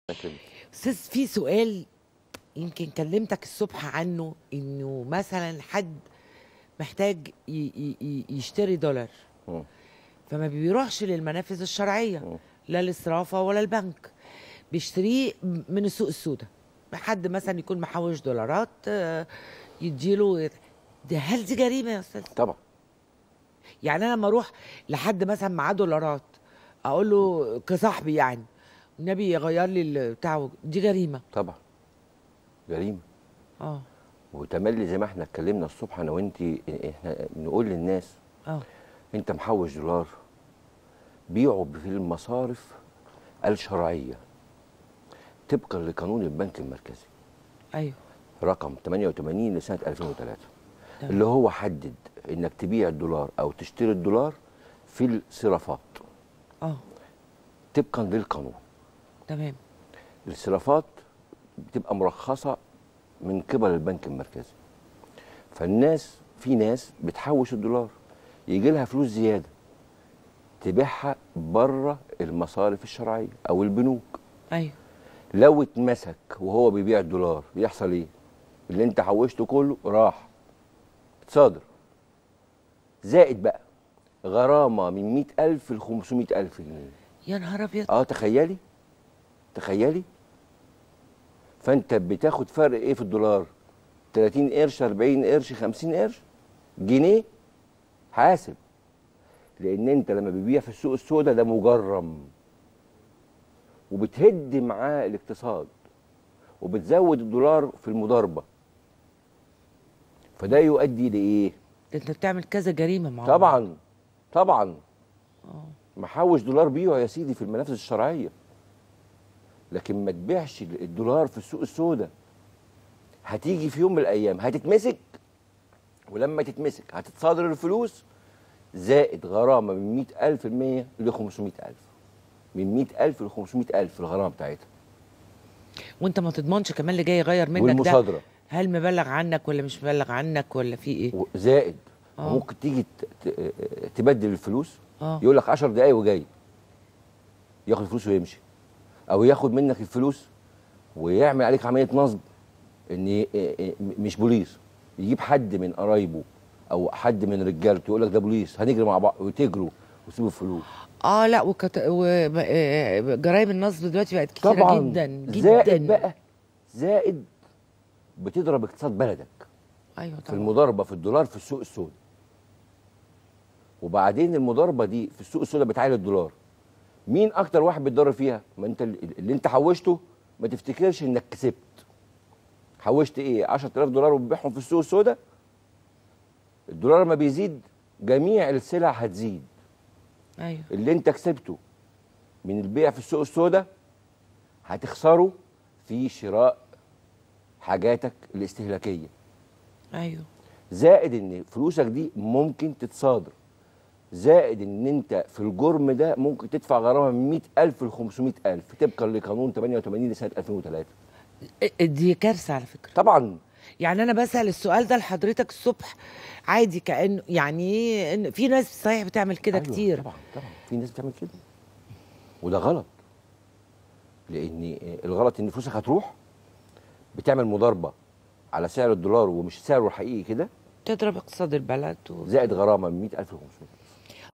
لكن استاذ في سؤال يمكن كلمتك الصبح عنه انه مثلا حد محتاج ي- ي- ي- يشتري دولار مم. فما بيروحش للمنافذ الشرعيه مم. لا الصرافه ولا البنك بيشتريه من السوق السوداء حد مثلا يكون محوش دولارات آه، يديله ده هل دي جريمه يا استاذ طبعا يعني انا لما اروح لحد مثلا معاه دولارات اقول له كصاحبي يعني النبي يغير لي ال- بتاعه دي جريمه طبعا جريمه اه وتملي زي ما احنا اتكلمنا الصبح انا وانت احنا نقول للناس اه انت محوش دولار بيعه في المصارف الشرعيه طبقا لقانون البنك المركزي ايوه رقم 88 لسنه 2003 تمام. اللي هو حدد انك تبيع الدولار او تشتري الدولار في الصرافات اه طبقا للقانون تمام الصرافات بتبقى مرخصه من قبل البنك المركزي فالناس في ناس بتحوش الدولار يجي لها فلوس زياده تبيعها بره المصارف الشرعيه او البنوك ايوه لو اتمسك وهو بيبيع الدولار بيحصل ايه اللي انت حوشته كله راح اتصادر زائد بقى غرامه من 100000 ل 500000 جنيه يا نهار ابيض اه تخيلي تخيلي فانت بتاخد فرق ايه في الدولار 30 قرش 40 قرش 50 قرش جنيه حاسب لان انت لما بتبيع في السوق السوداء ده مجرم وبتهد معاه الاقتصاد وبتزود الدولار في المضاربه فده يؤدي لايه ده انت بتعمل كذا جريمه مع بعض. طبعا طبعا اه محوش دولار بيعه يا سيدي في المنافذ الشرعيه لكن ما تبيعش الدولار في السوق السوداء هتيجي في يوم من الايام هتتمسك ولما تتمسك هتتصادر الفلوس زائد غرامه من 100000 المية ل 500000 من 100000 ل 500000 الغرامه بتاعتها وانت ما تضمنش كمان اللي جاي يغير منك ده والمصادره هل مبلغ عنك ولا مش مبلغ عنك ولا في ايه زائد آه. ممكن تيجي ت- ت- تبدل الفلوس اه يقول لك 10 دقايق وجاي ياخد الفلوس ويمشي او ياخد منك الفلوس ويعمل عليك عمليه نصب ان ي- ي- مش بوليس يجيب حد من قرايبه او حد من رجالته يقول لك ده بوليس هنجري مع بعض وتجروا وتسيبوا الفلوس اه لا وكت... وجرائم النصب دلوقتي بقت كتيره طبعا جدا جدا زائد بقى زائد بتضرب اقتصاد بلدك ايوه في طبعا المضاربه في الدولار في السوق السوداء وبعدين المضاربه دي في السوق السوداء بتعادل الدولار مين اكتر واحد بيتضرر فيها ما انت اللي اللي انت حوشته ما تفتكرش انك كسبت حوشت ايه 10000 دولار وبتبيعهم في السوق السوداء الدولار ما بيزيد جميع السلع هتزيد ايوه اللي انت كسبته من البيع في السوق السوداء هتخسره في شراء حاجاتك الاستهلاكيه ايوه زائد ان فلوسك دي ممكن تتصادر زائد ان انت في الجرم ده ممكن تدفع غرامه من 100000 ل 500000 طبقا لقانون 88 لسنه 2003 إيه- دي كارثه على فكره طبعا يعني انا بسال السؤال ده لحضرتك الصبح عادي كانه يعني إيه إن في ناس صحيح بتعمل كده أيوة كتير طبعا طبعا في ناس بتعمل كده وده غلط لان الغلط ان فلوسك هتروح بتعمل مضاربه على سعر الدولار ومش سعره الحقيقي كده تضرب اقتصاد البلد و... زائد غرامه من 100000 ل 500000